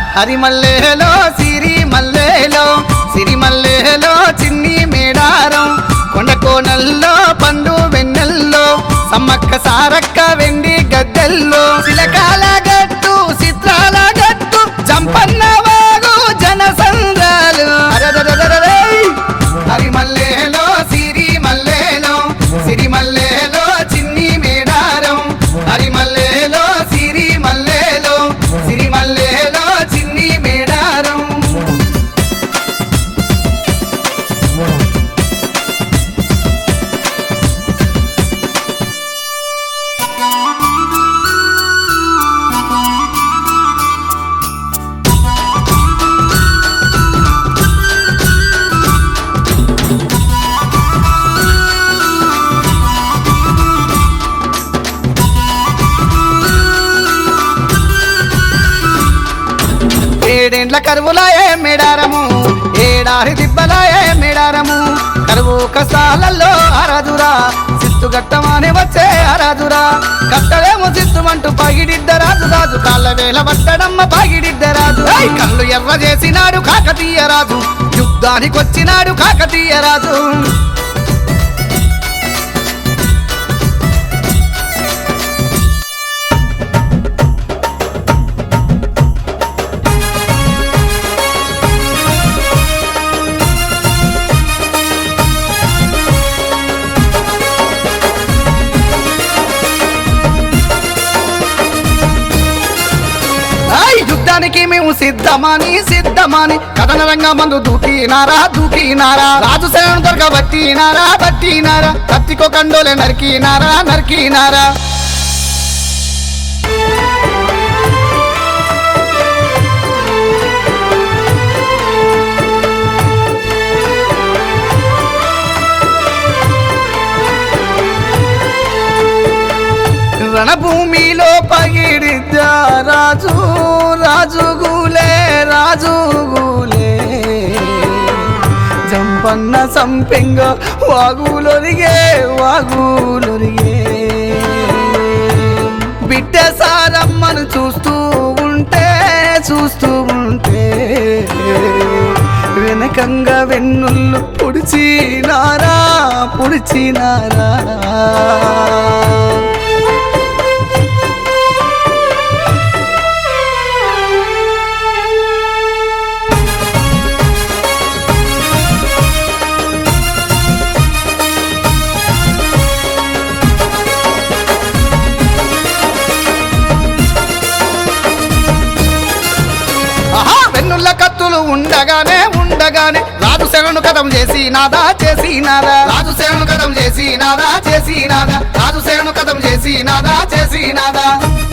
హరి మల్లెలో సిరి మల్లెలో సిరి మల్లెలో చిన్ని మేడారం కొండ కోనల్లో పండు వెన్నెల్లో సమ్మక్క సారక్క వెండి గద్దెల్లో శిలకాల గట్టు చిత్రాల గట్టు జంపన్న వాగు జనసంద్రాలు అరెరెరెరెరె. హరి మల్లెలో సిరి మల్లెలో సిరి మల్లెలో చిన్ని మేడారం హరి మల్లెలో సిరి మల్లెలో సిరి మల్లెలో చిన్ని మేడారం ఏడేండ్ల కరువులాయే మేడారము ఏడారి దిబ్బలాయే మేడారము కరువు కసాలల్లో ఆరాదురా సిత్తు గట్టమానే వచ్చే ఆరాదురా కట్టలేమో సిత్తుమంటూ పగిడిద్దరాజు రాజు కాళ్ళ వేల పట్టడమ్మ పగిడిద్దరాజు ఏయ్! కళ్ళు ఎర్ర చేసినాడు కాకతీయ రాజు యుద్ధానికొచ్చినాడు కాకతీయ రాజు ఆయ్ యుద్ధానికి మేము సిద్ధమని సిద్ధమని కథన రంగమందు దూకినారా దూకినారా రాజు సేవను దొరక బట్టినారా బట్టినారా కత్తికో కండోలే నరికినారా నరికినారా రణభూమిలో పగిడిద్ద రాజు రాజుగులే రాజుగులే జంపన్న సంపెంగ వాగులొరిగే వాగులొరిగే బిడ్డ సారమ్మను చూస్తూ ఉంటే చూస్తూ ఉంటే వెనకంగా వెన్నుళ్ళు పుడిచినారా పుడిచినారా ఆహా వెన్నుల్ల కత్తులు ఉండగానే ఉండగానే రాజు సేవను కథం చేసి నాదా చేసి నాదా రాజు సేవను కథం చేసి నాదా చేసి నాదా రాజు సేవను కథం చేసి నాదా చేసి నాదా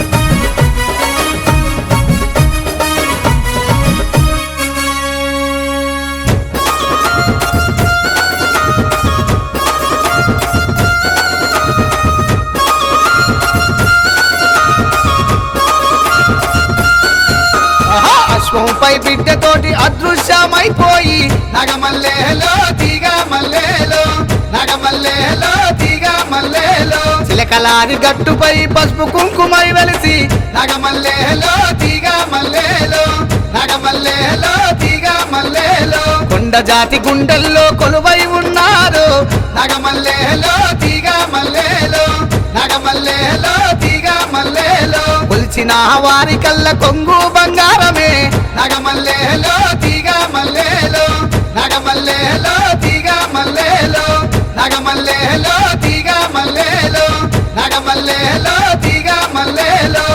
ఆహా, అశ్వంపై బిడ్డతోటి అదృశ్యమైపోయి నగమల్లేలో తీగ మల్లేలో నగమల్లేలో తీగ మల్లేలో చిలకలారి గట్టుపై పసుపు కుంకుమై వెలిసి నగమల్లేలో తీగ మల్లేలో నగమల్లేలో తీగ మల్లేలో కొండ జాతి గుండెల్లో కొలువై ఉన్నారు నగమల్లేలో తీగ మల్లేలో నగమల్లేలో తీగ మల్లేలో కొలిచిన వారి కళ్ళ కొంగు బంగారమే నగమల్లేలో తీగ మల్లేలో నగమల్లేలో తీగ మల్లేలో నగమల్లేలో తీగ మల్లేలో నగమల్లేలో తీగ మల్లేలో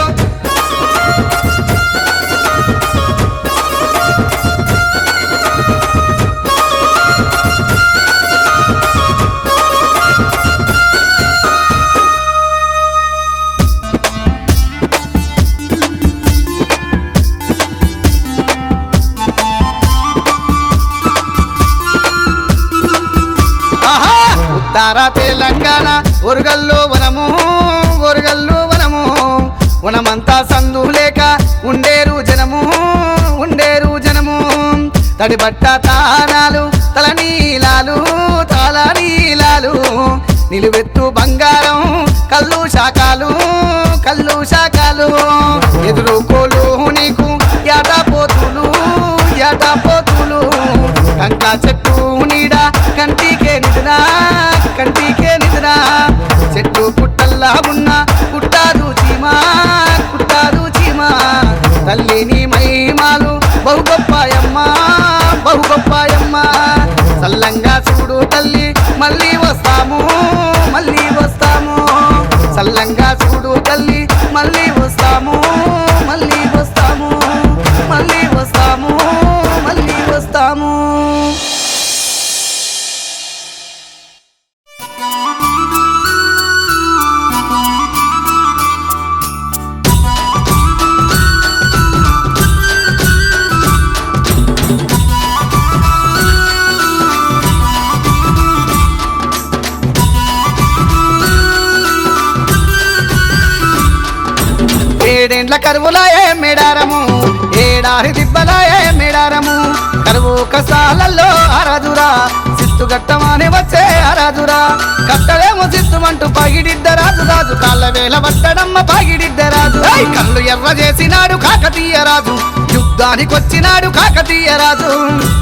ఆహా! ఉత్తర తెలంగాణ ఒరుగల్లు వనము ఒరుగల్లు వనము వనమంతా సందు లేక ఉండేరు జనము ఉండేరు జనము తడిబట్ట తానాలు తలనీలాలు తలనీలాలు నిలువెత్తు బంగారం కళ్ళు శాఖలు కళ్ళు శాఖలు ఎదురుకోలు నీకు యాట పోతూ కంటికే నిద్రా చెట్టు పుట్టల్లా ఉన్న పుట్టారు చీమా పుట్టారు చీమా తల్లిని మహిమాలు బహు గొప్పాయమ్మ బహు గొప్పాయమ్మ సల్లంగా చూడు తల్లి మళ్ళీ వస్తాము మళ్ళీ వస్తాము సల్లంగా చూడు తల్లి మళ్ళీ వస్తాము మళ్ళీ వస్తాము మళ్ళీ వస్తాము మళ్ళీ వస్తాము ఏడేండ్ల కరువులాయే మేడారము ఏడారి దిబ్బలాయే మేడారము కరువు కసాలల్లో అరాజురా సిత్తు గట్టమానే వచ్చే అరాజురా కట్టడేమో సిత్తుమంటూ పగిడిద్ద రాజు రాజు కాళ్ళ వేల పట్టడమ్మ పగిడిద్ద రాజు ఏయ్! కళ్ళు ఎర్ర చేసినాడు కాకతీయ రాజు యుద్ధానికొచ్చినాడు కాకతీయ రాజు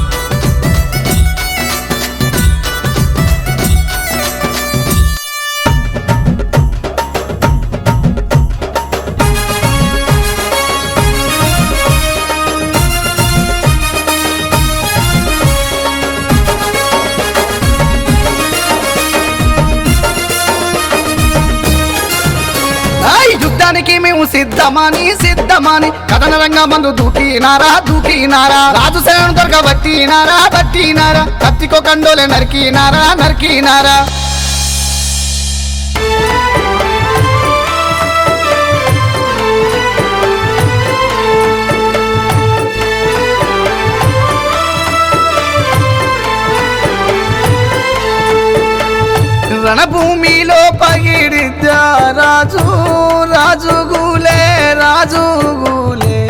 ఏయ్! యుద్ధానికి మేము సిద్ధమని సిద్ధమని కథన రంగ మందు దూకినారా దూకినారా రాజు సేవను దొరక బట్టినారా బట్టినారా కత్తికో కండోలే నరికినారా నరికినారా రణభూమిలో పగిడిద్దా రాజు రాజు గూలే రాజు గూలే